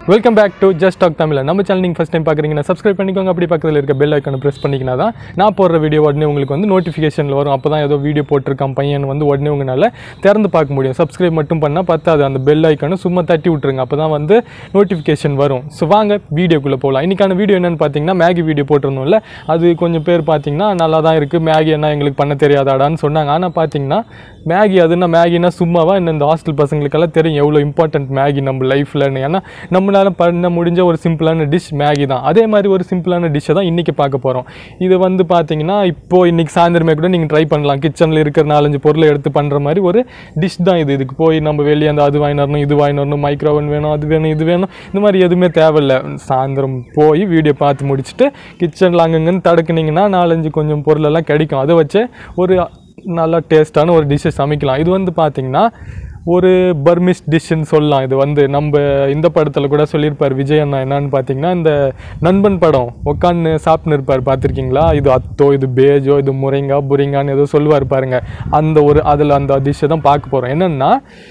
Welcome back to just talk Tamil நம்ம channel நீங்கள் first time பார்க்குறீங்கன்னா சப்ஸ்கிரைப் பண்ணிக்கோங்க அப்படி பக்கத்தில் இருக்க பெல் ஐக்கானை ப்ரெஸ் பண்ணிக்கினா தான் நான் போடுற வீடியோ உடனே உங்களுக்கு வந்து நோட்டிஃபிகேஷனில் வரும் அப்போ தான் ஏதோ வீடியோ போட்டிருக்கான் பையன் வந்து உடனே உங்களால் திறந்து பார்க்க முடியும் சப்ஸ்கிரைப் மட்டும் பண்ணால் பத்தாது அந்த பெல் ஐக்கானை சும்மா தட்டி விட்ருங்க அப்போ தான் வந்து நோட்டிஃபிகேஷன் வரும் ஸோ வாங்க வீடியோக்குள்ளே போகலாம் இன்றைக்கான வீடியோ என்னென்னு பார்த்தீங்கன்னா மேகி வீடியோ போட்டிருந்தோம்ல அது கொஞ்சம் பேர் பார்த்தீங்கன்னா நல்லா தான் இருக்குது மேகி என்ன எங்களுக்கு பண்ண தெரியாதாடான்னு சொன்னாங்க ஆனால் பார்த்தீங்கன்னா மேகி அதுனா மேகினா சும்மாவா இன்னும் இந்த ஹாஸ்டல் பசங்களுக்கெல்லாம் தெரியும் எவ்வளோ இம்பார்ட்டன்ட் மேகி நம்ம லைஃப்லன்னு ஏன்னா நம்மளால பண்ண முடிஞ்ச ஒரு சிம்பிளான டிஷ் மேகி தான் அதே மாதிரி ஒரு சிம்பிளான டிஷ்ஷை தான் இன்றைக்கி பார்க்க போகிறோம் இது வந்து பார்த்தீங்கன்னா இப்போது இன்றைக்கி சாயந்தரமே கூட நீங்கள் ட்ரை பண்ணலாம் கிச்சனில் இருக்கிற நாலஞ்சு பொருளை எடுத்து பண்ணுற மாதிரி ஒரு டிஷ் தான் இது இதுக்கு போய் நம்ம வெளியே அந்த அது வாங்கிட்டு வரணும் இது வாங்கிட்டு வரணும் மைக்ரோவன் வேணும் அது வேணும் இது வேணும் இந்த மாதிரி எதுவுமே தேவையில்லை சாயந்தரம் போய் வீடியோ பார்த்து முடிச்சுட்டு கிச்சனில் அங்கங்கன்னு தடுக்குனீங்கன்னா நாலஞ்சு கொஞ்சம் பொருளெல்லாம் கிடைக்கும் அதை வச்சு ஒரு நல்லா டேஸ்ட்டான ஒரு டிஷ்ஷை சமைக்கலாம் இது வந்து பார்த்திங்கன்னா ஒரு பர்மிஸ் டிஷ்ஷுன்னு சொல்லலாம் இது வந்து நம்ம இந்த படத்தில் கூட சொல்லியிருப்பார் விஜய் அண்ணா என்னன்னு பார்த்தீங்கன்னா இந்த நண்பன் படம் உட்காந்து சாப்பிட்னு இருப்பார் பார்த்துருக்கீங்களா இது அத்தோ இது பேஜோ இது முறைங்கா புரிங்கான்னு ஏதோ சொல்லுவார் பாருங்க அந்த ஒரு அதில் அந்த டிஷ்ஷை தான் பார்க்க போகிறோம் என்னென்னா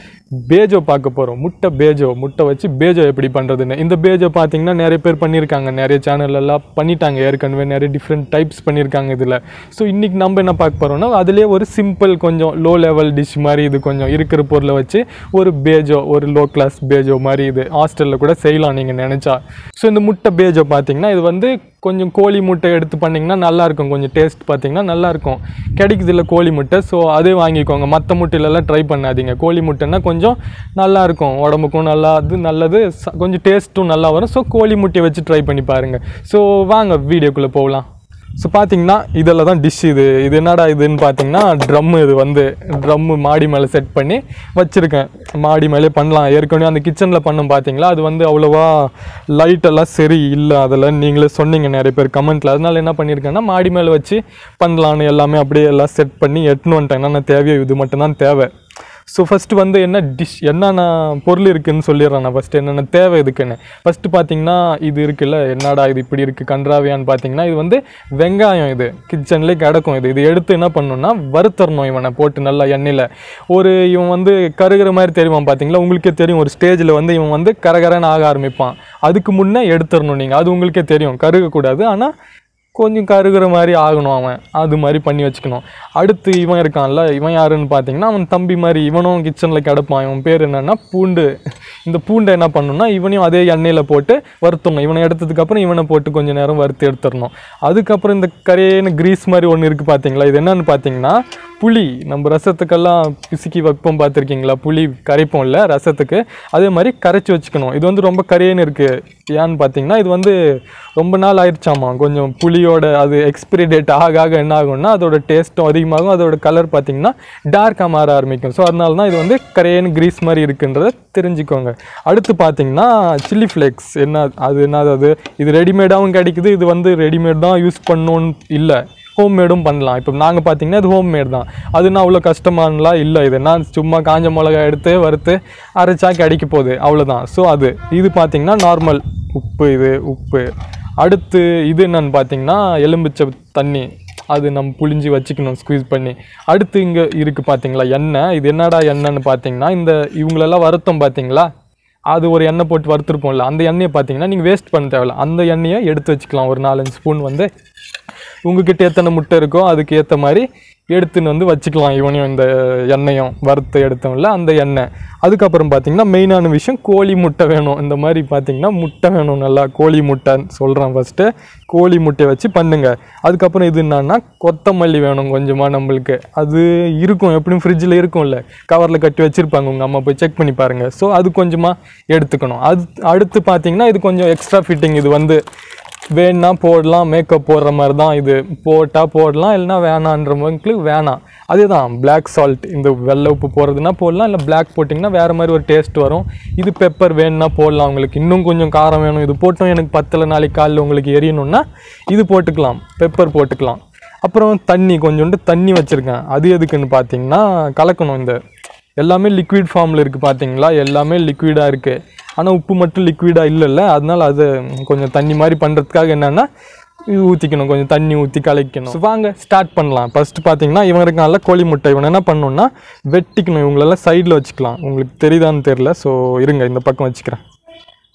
பேஜோ பார்க்க போகிறோம் முட்டை பேஜோ முட்டை வச்சு பேஜோ எப்படி பண்ணுறதுன்னு இந்த பேஜோ பார்த்தீங்கன்னா நிறைய பேர் பண்ணியிருக்காங்க நிறைய சேனல் எல்லாம் பண்ணிட்டாங்க ஏற்கனவே நிறைய டிஃப்ரெண்ட் டைப்ஸ் பண்ணியிருக்காங்க இதில் ஸோ இன்றைக்கி நம்ம என்ன பார்க்க போகிறோம்னா அதிலே ஒரு சிம்பிள் கொஞ்சம் லோ லெவல் டிஷ் மாதிரி இது கொஞ்சம் இருக்கிற பொருளை வச்சு ஒரு பேஜோ ஒரு லோ கிளாஸ் பேஜோ மாதிரி இது ஹாஸ்டலில் கூட செய்யலாம் நீங்கள் நினச்சா ஸோ இந்த முட்டை பேஜோ பார்த்தீங்கன்னா இது வந்து கொஞ்சம் கோழி முட்டை எடுத்து பண்ணிங்கன்னா நல்லாயிருக்கும் கொஞ்சம் டேஸ்ட் பார்த்தீங்கன்னா நல்லாயிருக்கும் கிடைக்குது இல்லை கோழி முட்டை ஸோ அதே வாங்கிக்கோங்க மற்ற முட்டையிலலாம் ட்ரை பண்ணாதீங்க கோழி முட்டைன்னா கொஞ்சம் நல்லாயிருக்கும் உடம்புக்கும் நல்லா அது நல்லது ச- கொஞ்சம் டேஸ்ட்டும் நல்லா வரும் ஸோ கோழி முட்டையை வச்சு ட்ரை பண்ணி பாருங்கள் ஸோ வாங்க வீடியோக்குள்ளே போகலாம் ஸோ பார்த்தீங்கன்னா இதில் தான் டிஷ் இது இது என்னடா இதுன்னு பார்த்தீங்கன்னா ட்ரம்மு இது வந்து ட்ரம்மு மாடி மேலே செட் பண்ணி வச்சுருக்கேன் மாடி மேலே பண்ணலாம் ஏற்கனவே அந்த கிச்சனில் பண்ணோம் பார்த்தீங்களா அது வந்து அவ்வளோவா லைட் எல்லாம் சரி இல்லை அதில் நீங்களே சொன்னீங்க நிறைய பேர் கமெண்ட்டில் அதனால என்ன பண்ணியிருக்கேன்னா மாடி மேலே வச்சு பண்ணலான்னு எல்லாமே அப்படியே எல்லாம் செட் பண்ணி எட்டுன்னு வந்துட்டேன் என்னென்ன தேவையோ இது மட்டும்தான் தேவை ஸோ ஃபஸ்ட்டு வந்து என்ன டிஷ் என்னென்ன பொருள் இருக்குன்னு சொல்லிடுறேன் நான் ஃபஸ்ட்டு என்னென்ன தேவை இதுக்குன்னு ஃபஸ்ட்டு பார்த்தீங்கன்னா இது இருக்குல்ல என்னடா இது இப்படி இருக்குது கன்றாவியான்னு பார்த்தீங்கன்னா இது வந்து வெங்காயம் இது கிச்சன்லேயே கிடக்கும் இது இது எடுத்து என்ன பண்ணணும்னா வறுத்தரணும் இவனை போட்டு நல்லா எண்ணெயில் ஒரு இவன் வந்து கருகிற மாதிரி தெரியுமா பார்த்தீங்களா உங்களுக்கே தெரியும் ஒரு ஸ்டேஜில் வந்து இவன் வந்து கரகரன்னு ஆக ஆரம்பிப்பான் அதுக்கு முன்னே எடுத்துடணும் நீங்கள் அது உங்களுக்கே தெரியும் கருகக்கூடாது ஆனால் கொஞ்சம் கருகிற மாதிரி ஆகணும் அவன் அது மாதிரி பண்ணி வச்சுக்கணும் அடுத்து இவன் இருக்கான்ல இவன் யாருன்னு பார்த்தீங்கன்னா அவன் தம்பி மாதிரி இவனும் கிச்சனில் கிடப்பான் இவன் பேர் என்னன்னா பூண்டு இந்த பூண்டை என்ன பண்ணணும்னா இவனையும் அதே எண்ணெயில் போட்டு வறுத்தணும் இவனை எடுத்ததுக்கப்புறம் இவனை போட்டு கொஞ்சம் நேரம் வறுத்து எடுத்துடணும் அதுக்கப்புறம் இந்த கரையேன்னு கிரீஸ் மாதிரி ஒன்று இருக்குது பார்த்தீங்களா இது என்னன்னு பார்த்தீங்கன்னா புளி நம்ம ரசத்துக்கெல்லாம் பிசுக்கி வைப்போம் பார்த்துருக்கீங்களா புளி கரைப்போம்ல ரசத்துக்கு அதே மாதிரி கரைச்சி வச்சுக்கணும் இது வந்து ரொம்ப கரையேன்னு இருக்குது ஏன்னு பார்த்தீங்கன்னா இது வந்து ரொம்ப நாள் ஆயிடுச்சாமா கொஞ்சம் புளியோட அது எக்ஸ்பிரி டேட் ஆக ஆக என்ன ஆகும்னா அதோட டேஸ்ட்டும் அதிகமாகும் அதோட கலர் பார்த்தீங்கன்னா டார்க்காக மாற ஆரம்பிக்கும் ஸோ அதனால தான் இது வந்து கரையேன்னு கிரீஸ் மாதிரி இருக்குன்றத தெரிஞ்சுக்கோங்க அடுத்து பார்த்தீங்கன்னா சில்லி ஃப்ளேக்ஸ் என்ன அது என்னது அது இது ரெடிமேடாகவும் கிடைக்குது இது வந்து ரெடிமேட் தான் யூஸ் பண்ணணும்னு இல்லை ஹோம்மேடும் பண்ணலாம் இப்போ நாங்கள் பார்த்தீங்கன்னா இது ஹோம்மேட் தான் அதுனா அவ்வளோ கஷ்டமானலாம் இல்லை இது நான் சும்மா காஞ்ச மிளகா எடுத்து வறுத்து அரைச்சா கிடைக்க போகுது அவ்வளோதான் ஸோ அது இது பார்த்தீங்கன்னா நார்மல் உப்பு இது உப்பு அடுத்து இது என்னன்னு பார்த்தீங்கன்னா எலும்பிச்சை தண்ணி அது நம்ம புளிஞ்சு வச்சுக்கணும் ஸ்குவீஸ் பண்ணி அடுத்து இங்கே இருக்குது பார்த்தீங்களா எண்ணெய் இது என்னடா எண்ணெய்னு பார்த்தீங்கன்னா இந்த இவங்களெல்லாம் வருத்தம் பார்த்தீங்களா அது ஒரு எண்ணெய் போட்டு வறுத்துருப்போம்ல அந்த எண்ணெயை பார்த்தீங்கன்னா நீங்கள் வேஸ்ட் பண்ண தேவையில்ல அந்த எண்ணெயை எடுத்து வச்சுக்கலாம் ஒரு நாலஞ்சு ஸ்பூன் வந்து உங்ககிட்ட எத்தனை முட்டை இருக்கோ அதுக்கு ஏற்ற மாதிரி எடுத்துன்னு வந்து வச்சுக்கலாம் இவனையும் இந்த எண்ணெயும் வறுத்து எடுத்தோம்ல அந்த எண்ணெய் அதுக்கப்புறம் பார்த்தீங்கன்னா மெயினான விஷயம் கோழி முட்டை வேணும் இந்த மாதிரி பார்த்தீங்கன்னா முட்டை வேணும் நல்லா கோழி முட்டைன்னு சொல்கிறேன் ஃபஸ்ட்டு கோழி முட்டையை வச்சு பண்ணுங்க அதுக்கப்புறம் இது என்னன்னா கொத்தமல்லி வேணும் கொஞ்சமாக நம்மளுக்கு அது இருக்கும் எப்படியும் ஃப்ரிட்ஜில் இருக்கும்ல கவரில் கட்டி வச்சுருப்பாங்க உங்கள் அம்மா போய் செக் பண்ணி பாருங்கள் ஸோ அது கொஞ்சமாக எடுத்துக்கணும் அது அடுத்து பார்த்தீங்கன்னா இது கொஞ்சம் எக்ஸ்ட்ரா ஃபிட்டிங் இது வந்து வேணா போடலாம் மேக்கப் போடுற மாதிரி தான் இது போட்டால் போடலாம் இல்லைன்னா வேணான்றவங்களுக்கு வேணாம் அதுதான் Black சால்ட் இந்த வெள்ளை உப்பு போடுறதுனா போடலாம் இல்லை Black போட்டிங்கன்னா வேறு மாதிரி ஒரு டேஸ்ட் வரும் இது பெப்பர் வேணும்னா போடலாம் உங்களுக்கு இன்னும் கொஞ்சம் காரம் வேணும் இது போட்டும் எனக்கு பத்தில் நாளைக்கு காலையில் உங்களுக்கு எரியணும்னா இது போட்டுக்கலாம் பெப்பர் போட்டுக்கலாம் அப்புறம் தண்ணி கொஞ்சோண்டு தண்ணி வச்சுருக்கேன் அது எதுக்குன்னு பார்த்தீங்கன்னா கலக்கணும் இந்த எல்லாமே லிக்விட் ஃபார்மில் இருக்குது பார்த்தீங்களா எல்லாமே லிக்விடாக இருக்குது ஆனால் உப்பு மட்டும் லிக்விடாக இல்லைல்ல அதனால அது கொஞ்சம் தண்ணி மாதிரி பண்ணுறதுக்காக என்னென்னா இது ஊற்றிக்கணும் கொஞ்சம் தண்ணி ஊற்றி கலக்கணும் So, வாங்க ஸ்டார்ட் பண்ணலாம் ஃபஸ்ட்டு பார்த்தீங்கன்னா இவன் இருக்கான்ல கோழி முட்டை இவன் என்ன பண்ணணும்னா வெட்டிக்கணும் இவங்களெல்லாம் சைடில் வச்சுக்கலாம் உங்களுக்கு தெரியுதான்னு தெரில ஸோ இருங்க இந்த பக்கம் வச்சுக்கிறேன்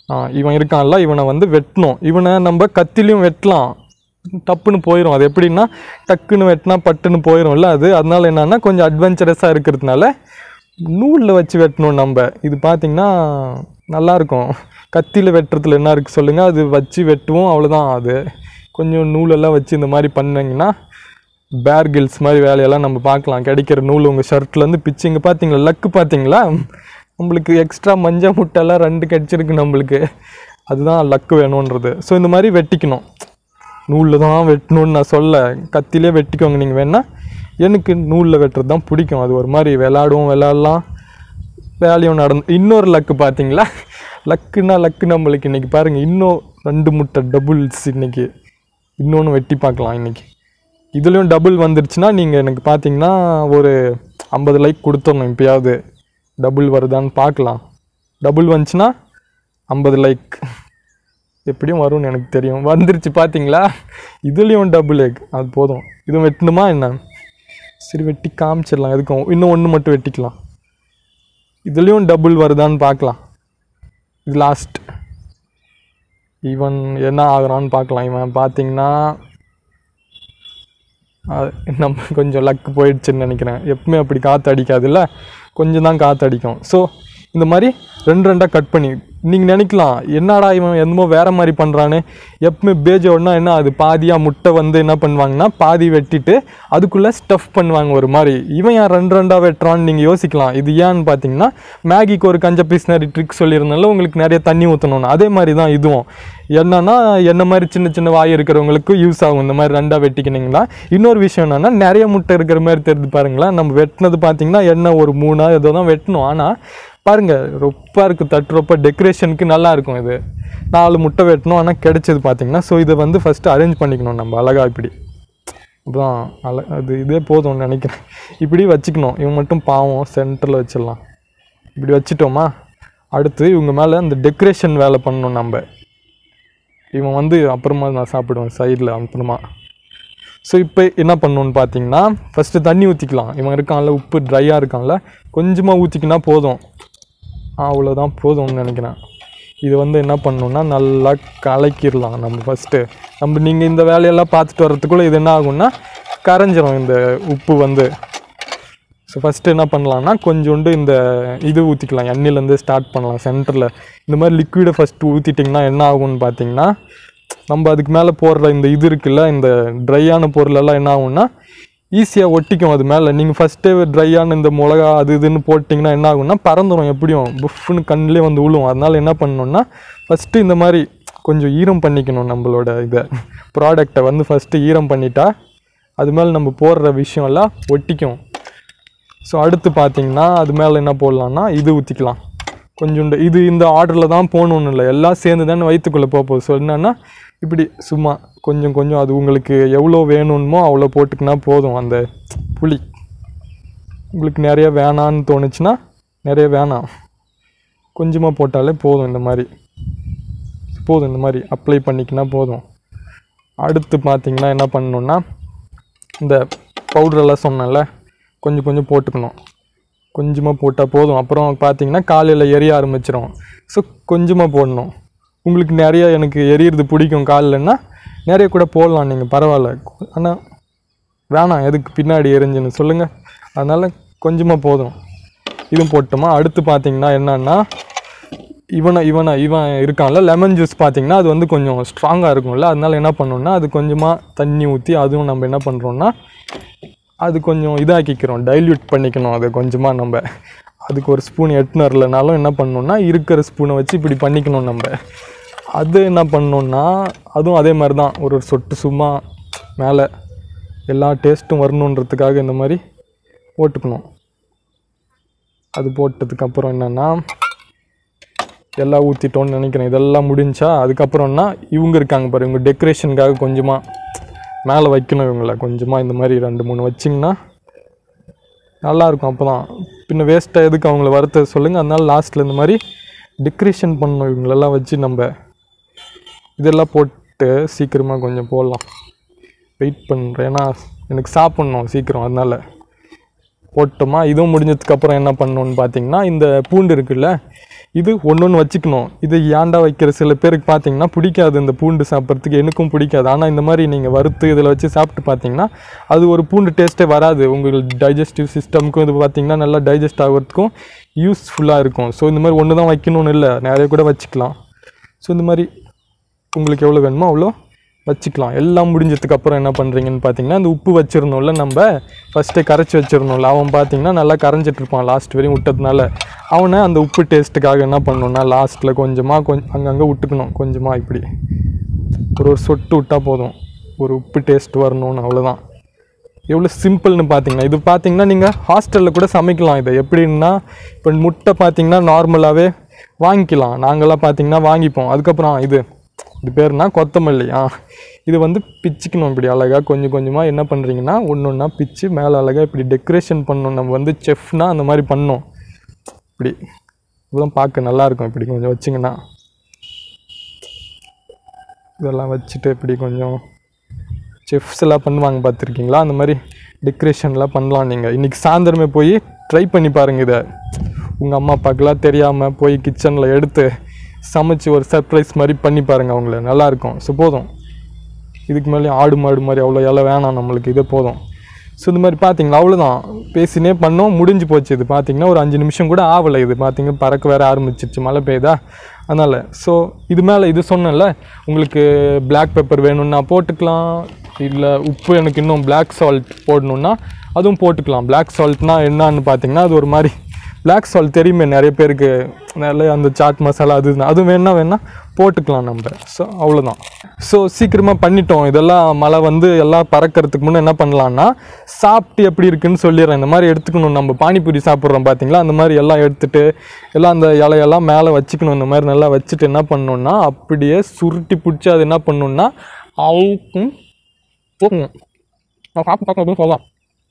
ஆ, இவன் இருக்கான்ல இவனை வந்து வெட்டணும் இவனை நம்ம கத்திலையும் வெட்டலாம் டப்புன்னு போயிடும் அது எப்படின்னா டக்குன்னு வெட்டினா பட்டுன்னு போயிடும்ல அது அதனால என்னன்னா கொஞ்சம் அட்வென்ச்சரஸாக இருக்கிறதுனால நூலில் வச்சு வெட்டணும் நம்ம இது பார்த்திங்கன்னா நல்லாயிருக்கும் கத்தியில் வெட்டுறதுல என்ன இருக்குது சொல்லுங்கள் அது வச்சு வெட்டுவோம் அவ்வளோதான் அது கொஞ்சம் நூலெல்லாம் வச்சு இந்த மாதிரி பண்ணீங்கன்னா பேர் கில்ஸ் மாதிரி வேலையெல்லாம் நம்ம பார்க்கலாம் கிடைக்கிற நூல் உங்கள் ஷர்ட்லேருந்து பிச்சு இங்கே பார்த்தீங்களா லக்கு பார்த்தீங்களா நம்மளுக்கு எக்ஸ்ட்ரா மஞ்சள் முட்டைலாம் ரெண்டு கிடச்சிருக்கு நம்மளுக்கு அதுதான் லக்கு வேணுன்றது ஸோ இந்த மாதிரி வெட்டிக்கணும் நூலில் தான் வெட்டணும்னு நான் சொல்ல கத்திலே வெட்டிக்கோங்க நீங்கள் வேணா எனக்கு நூலில் வெட்டுறது தான் பிடிக்கும் அது ஒரு மாதிரி விளாடுவோம் விளாட்லாம் வேலையும் நடந்து இன்னொரு லக்கு பார்த்தீங்களா லக்குன்னா லக்கு நம்மளுக்கு இன்றைக்கி பாருங்கள் இன்னும் ரெண்டு முட்டை டபுள்ஸ் இன்னைக்கு இன்னொன்று வெட்டி பார்க்கலாம் இன்னைக்கு இதுலேயும் டபுள் வந்துருச்சுன்னா நீங்கள் எனக்கு பார்த்தீங்கன்னா ஒரு ஐம்பது லைக் கொடுத்துடணும் இப்பயாவது டபுள் வருதான்னு பார்க்கலாம் டபுள் வந்துச்சுன்னா ஐம்பது லைக் எப்படியும் வரும்னு எனக்கு தெரியும் வந்துருச்சு பார்த்தீங்களா இதுலேயும் டபுள் எக் அது போதும் இதுவும் வெட்டணுமா என்ன சரி வெட்டி காமிச்சிடலாம் எதுக்கும் இன்னும் ஒன்று மட்டும் வெட்டிக்கலாம் இதுலேயும் டபுள் வருதான்னு பார்க்கலாம் இது லாஸ்ட் இவன் என்ன ஆகுறான்னு பார்க்கலாம் இவன் பார்த்தீங்கன்னா அது நம்ம கொஞ்சம் லக்கு போயிடுச்சுன்னு நினைக்கிறேன் எப்பவுமே அப்படி காற்று அடிக்காதுல்ல கொஞ்சம் தான் காற்று அடிக்கும் ஸோ இந்த மாதிரி ரெண்டு ரெண்டாக கட் பண்ணி நீங்கள் நினைக்கலாம் என்னடா இவன் என்னமோ வேற மாதிரி பண்ணுறான்னு எப்பவுமே பேஜோடனா என்ன அது பாதியாக முட்டை வந்து என்ன பண்ணுவாங்கன்னா பாதி வெட்டிட்டு அதுக்குள்ளே ஸ்டஃப் பண்ணுவாங்க ஒரு மாதிரி இவன் ஏன் ரெண்டு ரெண்டாக வெட்டுறான்னு நீங்கள் யோசிக்கலாம் இது ஏன்னு பார்த்தீங்கன்னா மேகிக்கு ஒரு கஞ்ச பீஸ் நிறைய ட்ரிக் சொல்லியிருந்தாலும் உங்களுக்கு நிறைய தண்ணி ஊற்றணும்னு அதே மாதிரி தான் இதுவும் என்னன்னா என்ன மாதிரி சின்ன சின்ன வாய் இருக்கிறவங்களுக்கு யூஸ் ஆகும் இந்த மாதிரி ரெண்டாக வெட்டிக்கினீங்களா இன்னொரு விஷயம் என்னன்னா நிறைய முட்டை இருக்கிற மாதிரி தெரியுது பாருங்களேன் நம்ம வெட்டினது பார்த்தீங்கன்னா என்ன ஒரு மூணா ஏதோ தான் வெட்டணும் ஆனால் பாருங்க ரொம்ப இருக்கு தட்டு ரொம்ப டெக்கரேஷனுக்கு நல்லா இருக்கும் இது நாலு முட்டை வெட்டணும் ஆனால் கிடைச்சது பார்த்தீங்கன்னா ஸோ இதை வந்து ஃபஸ்ட்டு அரேஞ்ச் பண்ணிக்கணும் நம்ம அழகா இப்படி அதான் அழ அது இதே போதும்னு நினைக்கிறேன் இப்படி வச்சுக்கணும் இவன் மட்டும் பாவம் சென்டரில் வச்சிடலாம் இப்படி வச்சிட்டோமா அடுத்து இவங்க மேலே இந்த டெக்கரேஷன் வேலை பண்ணணும் நம்ம இவன் வந்து அப்புறமா நான் சாப்பிடுவேன் சைடில் அப்புறமா ஸோ இப்போ என்ன பண்ணணும்னு பார்த்தீங்கன்னா ஃபஸ்ட்டு தண்ணி ஊற்றிக்கலாம் இவன் இருக்கான்ல உப்பு ட்ரையாக இருக்கான்ல கொஞ்சமாக ஊற்றிக்கினா போதும் ஆ அவ்வளோதான் போதும்னு நினைக்கிறேன் இது வந்து என்ன பண்ணணும்னா நல்லா கலக்கிடலாம் நம்ம ஃபஸ்ட்டு நம்ம நீங்கள் இந்த வேலையெல்லாம் பார்த்துட்டு வர்றதுக்குள்ளே இது என்ன ஆகும்னா கரைஞ்சிரும் இந்த உப்பு வந்து ஸோ ஃபஸ்ட்டு என்ன பண்ணலாம்னா கொஞ்சோண்டு இந்த இது ஊற்றிக்கலாம் எண்ணெயிலேருந்து ஸ்டார்ட் பண்ணலாம் சென்டரில் இந்த மாதிரி லிக்விடை ஃபஸ்ட்டு ஊற்றிட்டிங்கன்னா என்ன ஆகும்னு பார்த்தீங்கன்னா நம்ம அதுக்கு மேலே போடுற இந்த இது இருக்குல்ல இந்த ட்ரையான பொருளெல்லாம் என்ன ஆகும்னா ஈஸியாக ஒட்டிக்கும் அது மேலே நீங்கள் ஃபஸ்ட்டே ட்ரையான இந்த மிளகா அது இதுன்னு போட்டிங்கன்னா என்ன ஆகும்னா பறந்துடும் எப்படியும் புஃப்னு கண்ணிலே வந்து விழுவும் அதனால என்ன பண்ணணும்னா ஃபஸ்ட்டு இந்த மாதிரி கொஞ்சம் ஈரம் பண்ணிக்கணும் நம்மளோட இதை ப்ராடக்டை வந்து ஃபஸ்ட்டு ஈரம் பண்ணிட்டா அது மேலே நம்ம போடுற விஷயம்லாம் ஒட்டிக்கும் ஸோ அடுத்து பார்த்தீங்கன்னா அது மேலே என்ன போடலாம்னா இது ஊற்றிக்கலாம் கொஞ்சோண்டு இது இந்த ஆர்டரில் தான் போகணுன்னு இல்லை எல்லாம் சேர்ந்து தானே வயிற்றுக்குள்ளே போக போகுது ஸோ என்னன்னா இப்படி சும்மா கொஞ்சம் கொஞ்சம் அது உங்களுக்கு எவ்வளோ வேணுமோ அவ்வளோ போட்டுக்கினா போதும் அந்த புளி உங்களுக்கு நிறைய வேணான்னு தோணுச்சுன்னா நிறைய வேணாம் கொஞ்சமாக போட்டாலே போதும் இந்த மாதிரி போதும் இந்த மாதிரி அப்ளை பண்ணிக்கினா போதும் அடுத்து பார்த்தீங்கன்னா என்ன பண்ணணுன்னா இந்த பவுடரெல்லாம் சொன்னேன்ல கொஞ்சம் கொஞ்சம் போட்டுக்கணும் கொஞ்சமாக போட்டால் போதும் அப்புறம் பார்த்தீங்கன்னா காலையில் எரிய ஆரம்பிச்சிரும் ஸோ கொஞ்சமாக போடணும் உங்களுக்கு நிறைய எனக்கு எரியறது பிடிக்கும் காலில்னா நிறைய கூட போடலாம் நீங்கள் பரவாயில்ல ஆனால் வேணாம் எதுக்கு பின்னாடி எரிஞ்சுன்னு சொல்லுங்கள் அதனால் கொஞ்சமாக போதும் இதுவும் போட்டோமா அடுத்து பார்த்தீங்கன்னா என்னன்னா இவனை இவனை இவன் இருக்கான்ல லெமன் ஜூஸ் பார்த்தீங்கன்னா அது வந்து கொஞ்சம் ஸ்ட்ராங்காக இருக்கும்ல அதனால என்ன பண்ணோம்னா அது கொஞ்சமாக தண்ணி ஊற்றி அதுவும் நம்ம என்ன பண்ணுறோம்னா அது கொஞ்சம் இதாக்கிக்கிறோம் டைல்யூட் பண்ணிக்கணும் அது கொஞ்சமாக நம்ம அதுக்கு ஒரு ஸ்பூன் எட்டுனர்லனாலும் என்ன பண்ணணும்னா இருக்கிற ஸ்பூனை வச்சு இப்படி பண்ணிக்கணும் நம்ம அது என்ன பண்ணணும்னா அதுவும் அதே மாதிரி தான் ஒரு ஒரு சொட்டு சும்மா மேலே எல்லா டேஸ்ட்டும் வரணுன்றதுக்காக இந்த மாதிரி போட்டுக்கணும் அது போட்டதுக்கப்புறம் என்னென்னா எல்லாம் ஊற்றிட்டோன்னு நினைக்கிறேன் இதெல்லாம் முடிஞ்சா அதுக்கப்புறம்னா இவங்க இருக்காங்க பாரு இவங்க டெக்கரேஷனுக்காக கொஞ்சமாக மேலே வைக்கணும் இவங்கள கொஞ்சமாக இந்த மாதிரி ரெண்டு மூணு வச்சிங்கன்னா நல்லாயிருக்கும் அப்போ தான் பின்ன வேஸ்ட்டாக எதுக்கு அவங்கள வரத்த சொல்லுங்கள் அதனால லாஸ்ட்டில் இந்த மாதிரி டெக்கரேஷன் பண்ணணும் இவங்களெல்லாம் வச்சு நம்ம இதெல்லாம் போட்டு சீக்கிரமாக கொஞ்சம் போடலாம் வெயிட் பண்ணுறேன் ஏன்னா எனக்கு சாப்பிட்ணும் சீக்கிரம் அதனால போட்டோமா இதுவும் முடிஞ்சதுக்கப்புறம் என்ன பண்ணணும்னு பார்த்தீங்கன்னா இந்த பூண்டு இருக்குல்ல இது ஒன்று ஒன்று வச்சுக்கணும் இது ஏன்டா வைக்கிற சில பேருக்கு பார்த்தீங்கன்னா பிடிக்காது இந்த பூண்டு சாப்பிட்றதுக்கு எனக்கும் பிடிக்காது ஆனால் இந்த மாதிரி நீங்கள் வறுத்து இதில் வச்சு சாப்பிட்டு பார்த்தீங்கன்னா அது ஒரு பூண்டு டேஸ்ட்டே வராது உங்களுக்கு டைஜஸ்டிவ் சிஸ்டம்க்கும் இது பார்த்தீங்கன்னா நல்லா டைஜஸ்ட் ஆகிறதுக்கும் யூஸ்ஃபுல்லாக இருக்கும் ஸோ இந்த மாதிரி ஒன்று தான் வைக்கணும்னு இல்லை நிறைய கூட வச்சுக்கலாம் ஸோ இந்த மாதிரி உங்களுக்கு எவ்வளோ வேணுமோ அவ்வளோ வச்சுக்கலாம் எல்லாம் முடிஞ்சதுக்கு அப்புறம் என்ன பண்ணுறீங்கன்னு பார்த்தீங்கன்னா அந்த உப்பு வச்சிருந்தோம்ல நம்ம ஃபஸ்ட்டே கரைச்சி வச்சிருந்தோம்ல அவன் பார்த்தீங்கன்னா நல்லா கரைஞ்சிட்டு இருப்பான் லாஸ்ட் வரையும் விட்டதுனால அவனை அந்த உப்பு டேஸ்ட்டுக்காக என்ன பண்ணணும்னா லாஸ்ட்டில் கொஞ்சமாக கொஞ்சம் அங்கங்கே விட்டுக்கணும் கொஞ்சமாக இப்படி ஒரு ஒரு சொட்டு விட்டால் போதும் ஒரு உப்பு டேஸ்ட் வரணும்னு அவ்வளோதான் எவ்வளோ சிம்பிள்னு பார்த்தீங்கன்னா இது பார்த்தீங்கன்னா நீங்கள் ஹாஸ்டலில் கூட சமைக்கலாம் இதை எப்படின்னா இப்போ முட்டை பார்த்தீங்கன்னா நார்மலாகவே வாங்கிக்கலாம் நாங்களாம் பார்த்தீங்கன்னா வாங்கிப்போம் அதுக்கப்புறம் இது இது பேர்னா கொத்தமல்லி ஆ இது வந்து பிச்சுக்கணும் இப்படி அழகாக கொஞ்சம் கொஞ்சமாக என்ன பண்ணுறீங்கன்னா ஒன்று ஒன்றா பிச்சு மேலே அழகாக இப்படி டெக்கரேஷன் பண்ணணும் நம்ம வந்து செஃப்னா அந்த மாதிரி பண்ணோம் இப்படி இதெல்லாம் பார்க்க நல்லாயிருக்கும் இப்படி கொஞ்சம் வச்சிங்கன்னா இதெல்லாம் வச்சுட்டு இப்படி கொஞ்சம் செஃப்ஸ் எல்லாம் பண்ணுவாங்க பார்த்துருக்கீங்களா அந்த மாதிரி டெக்கரேஷன்லாம் பண்ணலாம் நீங்கள் இன்றைக்கி சாயந்தரமே போய் ட்ரை பண்ணி பாருங்கள் இதை உங்கள் அம்மா அப்பாக்கெல்லாம் தெரியாமல் போய் கிச்சனில் எடுத்து சமைச்சு ஒரு சர்ப்ரைஸ் மாதிரி பண்ணி பாருங்கள் அவங்கள நல்லாயிருக்கும் ஸோ போதும் இதுக்கு மேலே ஆடு மாடு மாதிரி அவ்வளோ இலை வேணாம் நம்மளுக்கு இதே போதும் ஸோ இந்த மாதிரி பார்த்தீங்களா அவ்வளோதான் பேசினே பண்ணோம் முடிஞ்சு போச்சு இது பார்த்தீங்கன்னா ஒரு அஞ்சு நிமிஷம் கூட ஆகலை இது பார்த்தீங்கன்னா பறக்க வேற ஆரம்பிச்சிருச்சு மழை பெய்யுதா அதனால் ஸோ இது மேலே இது சொன்னேன்ல உங்களுக்கு Black பெப்பர் வேணும்னா போட்டுக்கலாம் இல்லை உப்பு எனக்கு இன்னும் Black சால்ட் போடணுன்னா அதுவும் போட்டுக்கலாம் Black சால்ட்னா என்னன்னு பார்த்தீங்கன்னா அது ஒரு மாதிரி Black சால்ட் தெரியுமே நிறைய பேருக்கு நிறைய அந்த சாட் மசாலா அது இதுன்னு. அதுவும் வேணா வேணா போட்டுக்கலாம் நம்ம ஸோ அவ்வளோதான் ஸோ சீக்கிரமாக பண்ணிட்டோம் இதெல்லாம் மழை வந்து எல்லாம் பறக்கிறதுக்கு முன்னே என்ன பண்ணலான்னா சாப்பிட்டு எப்படி இருக்குன்னு சொல்லிடுறேன் இந்த மாதிரி எடுத்துக்கணும் நம்ம பானிபூரி சாப்பிட்றோம் பார்த்தீங்களா அந்த மாதிரி எல்லாம் எடுத்துட்டு எல்லாம் அந்த இலையெல்லாம் மேலே வச்சுக்கணும் இந்த மாதிரி நல்லா வச்சுட்டு என்ன பண்ணணும்னா அப்படியே சுருட்டி பிடிச்சி அது என்ன பண்ணணும்னா அவுக்கும் போகணும் நான் சாப்பிட்டு பார்க்க அப்படின்னு சொல்லலாம்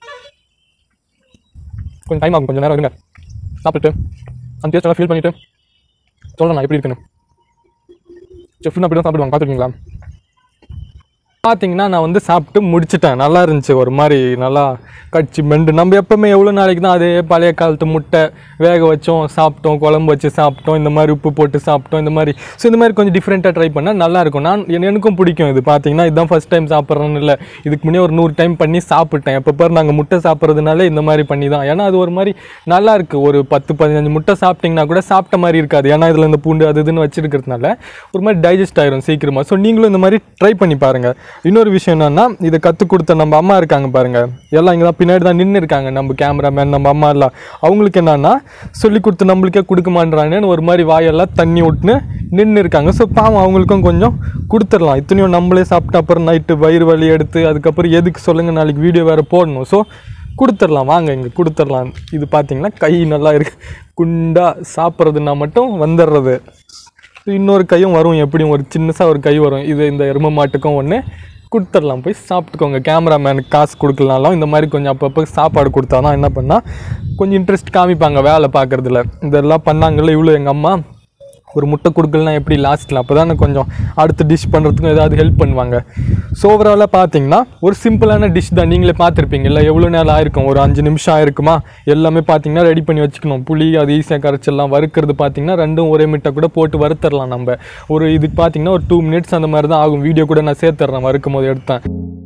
கொஞ்சம் டைம் ஆகும் கொஞ்சம் நேரம் இருங்க சாப்பிட்டுட்டு அந்த டேஸ்ட் எல்லாம் ஃபீல் பண்ணிவிட்டு சொல்கிறேன் நான் எப்படி இருக்குன்னு செஃப்னு அப்படி தான் சாப்பிடுவாங்க பார்த்துருக்கீங்களா பார்த்தீங்கன்னா நான் வந்து சாப்பிட்டு முடிச்சிட்டேன் நல்லா இருந்துச்சு ஒரு மாதிரி நல்லா கடிச்சு மெண்டு நம்ம எப்பவுமே எவ்வளோ நாளைக்கு தான் அதே பழைய காலத்து முட்டை வேக வச்சோம் சாப்பிட்டோம் குழம்பு வச்சு சாப்பிட்டோம் இந்த மாதிரி உப்பு போட்டு சாப்பிட்டோம் இந்த மாதிரி ஸோ இந்த மாதிரி கொஞ்சம் டிஃப்ரெண்ட்டாக ட்ரை பண்ணால் நல்லா இருக்கும் நான் என- எனக்கும் பிடிக்கும் இது பார்த்தீங்கன்னா இதுதான் ஃபஸ்ட் டைம் சாப்பிட்றேன்னு இல்லை இதுக்கு முன்னே ஒரு நூறு டைம் பண்ணி சாப்பிட்டேன் எப்போ பாரு நாங்கள் முட்டை சாப்பிட்றதுனால இந்த மாதிரி பண்ணி தான் ஏன்னா அது ஒரு மாதிரி நல்லா இருக்கு ஒரு பத்து பதினஞ்சு முட்டை சாப்பிட்டிங்கன்னா கூட சாப்பிட்ட மாதிரி இருக்காது ஏன்னா இதில் இந்த பூண்டு அது இதுன்னு வச்சிருக்கிறதுனால ஒரு மாதிரி டைஜஸ்ட் ஆயிரும் சீக்கிரமாக ஸோ நீங்களும் இந்த மாதிரி ட்ரை பண்ணி பாருங்க இன்னொரு விஷயம் என்னன்னா இதை கற்றுக் கொடுத்த நம்ம அம்மா இருக்காங்க பாருங்க எல்லாம் இங்கே தான் பின்னாடி தான் நின்று இருக்காங்க நம்ம கேமராமேன் நம்ம அம்மா எல்லாம் அவங்களுக்கு என்னன்னா சொல்லி கொடுத்து நம்மளுக்கே கொடுக்க மாட்டேறானேன்னு ஒரு மாதிரி வாயெல்லாம் தண்ணி விட்டுன்னு நின்று இருக்காங்க ஸோ பாவம் அவங்களுக்கும் கொஞ்சம் கொடுத்துடலாம் இத்தனையும் நம்மளே சாப்பிட்ட அப்புறம் நைட்டு வயிறு வலி எடுத்து அதுக்கப்புறம் எதுக்கு சொல்லுங்க நாளைக்கு வீடியோ வேறு போடணும் ஸோ கொடுத்துடலாம் வாங்க இங்கே கொடுத்துடலாம் இது பார்த்தீங்கன்னா கை நல்லா இருக்கு குண்டா சாப்பிட்றதுனா மட்டும் வந்துடுறது இன்னொரு கையும் வரும் எப்படியும் ஒரு சின்னசாக ஒரு கை வரும் இது இந்த எரும மாட்டுக்கும் ஒன்று கொடுத்துடலாம் போய் சாப்பிட்டுக்கோங்க கேமராமேனுக்கு காசு கொடுக்கலனாலும் இந்த மாதிரி கொஞ்சம் அப்பப்போ சாப்பாடு கொடுத்தா தான் என்ன பண்ணால் கொஞ்சம் இன்ட்ரெஸ்ட் காமிப்பாங்க வேலை பார்க்குறதுல இதெல்லாம் பண்ணாங்கல்ல இவ்வளோ எங்கள் அம்மா ஒரு முட்டை கொடுக்கலனா எப்படி லாஸ்ட்டில் அப்போ தானே கொஞ்சம் அடுத்த டிஷ் பண்ணுறதுக்கும் ஏதாவது ஹெல்ப் பண்ணுவாங்க ஸோ ஓவராலாக பார்த்தீங்கன்னா ஒரு சிம்பிளான டிஷ் தான் நீங்களே பார்த்துருப்பீங்கல்ல எவ்வளோ நேரம் ஆயிருக்கும் ஒரு அஞ்சு நிமிஷம் ஆயிருக்குமா எல்லாமே பார்த்தீங்கன்னா ரெடி பண்ணி வச்சுக்கணும் புளி அது ஈஸியாக கரைச்சிடலாம் வறுக்கிறது பார்த்தீங்கன்னா ரெண்டும் ஒரே மிட்டை கூட போட்டு வறுத்தரலாம் நம்ம ஒரு இது பார்த்தீங்கன்னா ஒரு டூ மினிட்ஸ் அந்த மாதிரி தான் ஆகும் வீடியோ கூட நான் சேர்த்துட்றேன் வறுக்கும் போது எடுத்தேன்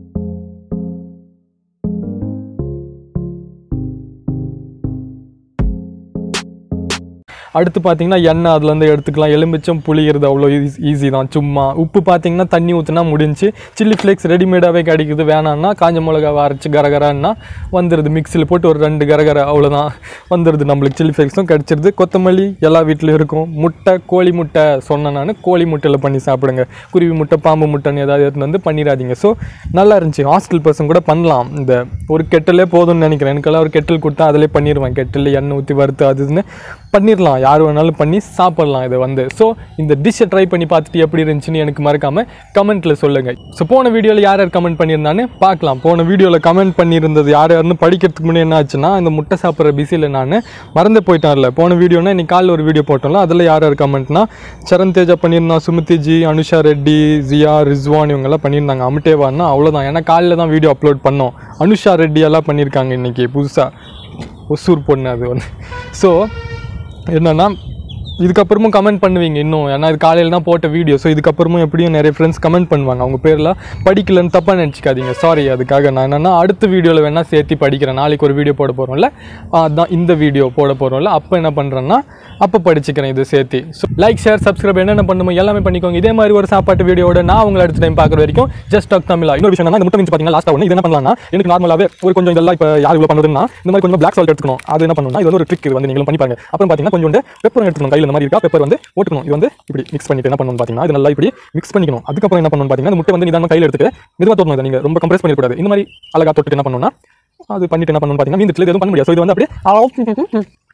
அடுத்து பார்த்தீங்கன்னா எண்ணெய் அதுலேருந்து எடுத்துக்கலாம் எலுமிச்சம் புளிகிறது அவ்வளோ ஈஸி தான் சும்மா உப்பு பார்த்தீங்கன்னா தண்ணி ஊற்றினா முடிஞ்சு சில்லி ஃப்ளேக்ஸ் ரெடிமேடாகவே கிடைக்குது வேணான்னா காஞ்ச மிளகாவை அரைச்சி கரகரான்னா வந்துடுது மிக்சியில் போட்டு ஒரு ரெண்டு கரகர அவ்வளோதான் வந்துடுது நம்மளுக்கு சில்லி ஃப்ளேக்ஸும் கிடச்சிருது கொத்தமல்லி எல்லா வீட்லையும் இருக்கும் முட்டை கோழி முட்டை சொன்னேன் நான் கோழி முட்டையில் பண்ணி சாப்பிடுங்க குருவி முட்டை பாம்பு முட்டைன்னு ஏதாவது எடுத்துன்னு வந்து பண்ணிடாதீங்க ஸோ நல்லா இருந்துச்சு ஹாஸ்டல் பர்சன் கூட பண்ணலாம் இந்த ஒரு கெட்டிலே போதும்னு நினைக்கிறேன் எனக்கெல்லாம் ஒரு கெட்டில் கொடுத்தா அதிலே பண்ணிடுவேன் கெட்டில் எண்ணெய் ஊற்றி வறுத்து அது இதுன்னு பண்ணிடலாம் யார் வேணாலும் பண்ணி சாப்பிடலாம் இதை வந்து ஸோ இந்த டிஷ்ஷை ட்ரை பண்ணி பார்த்துட்டு எப்படி இருந்துச்சுன்னு எனக்கு மறக்காமல் கமெண்ட்டில் சொல்லுங்கள் ஸோ போன வீடியோவில் யார் யார் கமெண்ட் பண்ணியிருந்தான்னு பார்க்கலாம் போன வீடியோவில் கமெண்ட் பண்ணியிருந்தது யார் யாருன்னு படிக்கிறதுக்கு முன்னே என்ன ஆச்சுன்னா இந்த முட்டை சாப்பிட்ற பிஸியில் நான் மறந்து போயிட்டேன்ல போன வீடியோனா இன்னைக்கு காலைல ஒரு வீடியோ போட்டோம்ல அதில் யார் யார் கமெண்ட்னா சரண் தேஜா பண்ணியிருந்தான் சுமிதி ஜி அனுஷா ரெட்டி ஜியா ரிஸ்வான் இவங்கெல்லாம் பண்ணியிருந்தாங்க அமிட்டேவான்னா அவ்வளோதான் ஏன்னா காலையில் தான் வீடியோ அப்லோட் பண்ணோம் அனுஷா ரெட்டி எல்லாம் பண்ணியிருக்காங்க இன்னைக்கு புதுசாக ஒசூர் பொண்ணு அது வந்து ஸோ என்னன்னா இதுக்கப்புறமும் கமெண்ட் பண்ணுவீங்க இன்னும் ஏன்னா இது காலையில் தான் போட்ட வீடியோ ஸோ இதுக்கப்புறமும் எப்படியும் நிறைய ஃப்ரெண்ட்ஸ் கமெண்ட் பண்ணுவாங்க அவங்க பேர்லாம் படிக்கலன்னு தப்பாக நினச்சிக்காதீங்க சாரி அதுக்காக நான் என்னென்னா அடுத்த வீடியோவில் வேணால் சேர்த்து படிக்கிறேன் நாளைக்கு ஒரு வீடியோ போட போகிறோம்ல அதான் இந்த வீடியோ போட போகிறோம்ல அப்போ என்ன பண்ணுறேன்னா அப்போ படிச்சுக்கிறேன் இது சேர்த்து ஸோ லைக் ஷேர் சப்ஸ்கிரைப் என்னென்ன பண்ணுமோ எல்லாமே பண்ணிக்கோங்க இதே மாதிரி ஒரு சாப்பாட்டு வீடியோட நான் உங்களை அடுத்த டைம் பார்க்குற வரைக்கும் ஜஸ்ட் டாக் தமிழா இன்னொரு விஷயம் என்ன இந்த முட்டை மிஞ்சி பார்த்தீங்கன்னா லாஸ்ட்டாக ஒன்று இது என்ன பண்ணலாம்னா எனக்கு நார்மலாகவே ஒரு கொஞ்சம் இதெல்லாம் இப்போ யார் இவ்வளோ பண்ணுறதுன்னா இந்த மாதிரி கொஞ்சம் பிளாக் சால்ட் எடுத்துக்கணும் அது என்ன பண்ணணும்னா இது வந்து ஒரு ட்ரிக் இது வந்து நீங்களும் பண்ணி பாருங்க அப்புறம் பார்த்தீங்கன்னா கொஞ்சம் பெப்பர் எடுத்துக்கணும் கையில் இந்த மாதிரி இருக்கா பெப்பர் வந்து போட்டுக்கணும் இது வந்து இப்படி மிக்ஸ் பண்ணிட்டு என்ன பண்ணணும் பார்த்தீங்கன்னா இது நல்லா இப்படி மிக்ஸ் பண்ணிக்கணும் அதுக்கப்புறம் என்ன பண்ணணும் பார்த்தீங்கன்னா இந்த முட்டை வந்து நிதானமாக கையில் எடுத்துட்டு மெதுவாக தொடணும் இதை நீங்கள் ரொம்ப கம்ப்ரஸ் பண்ணிடக்கூடாது இந்த மாதிரி அழகா தொட்டுட்டு என்ன பண்ணணும்னா அது பண்ணிட்டு என்ன பண்ணணும் பார்த்தீங்கன்னா மீந்தத்தில் எதுவும் பண்ண முடியாது ஸோ இது வந்து அப்படியே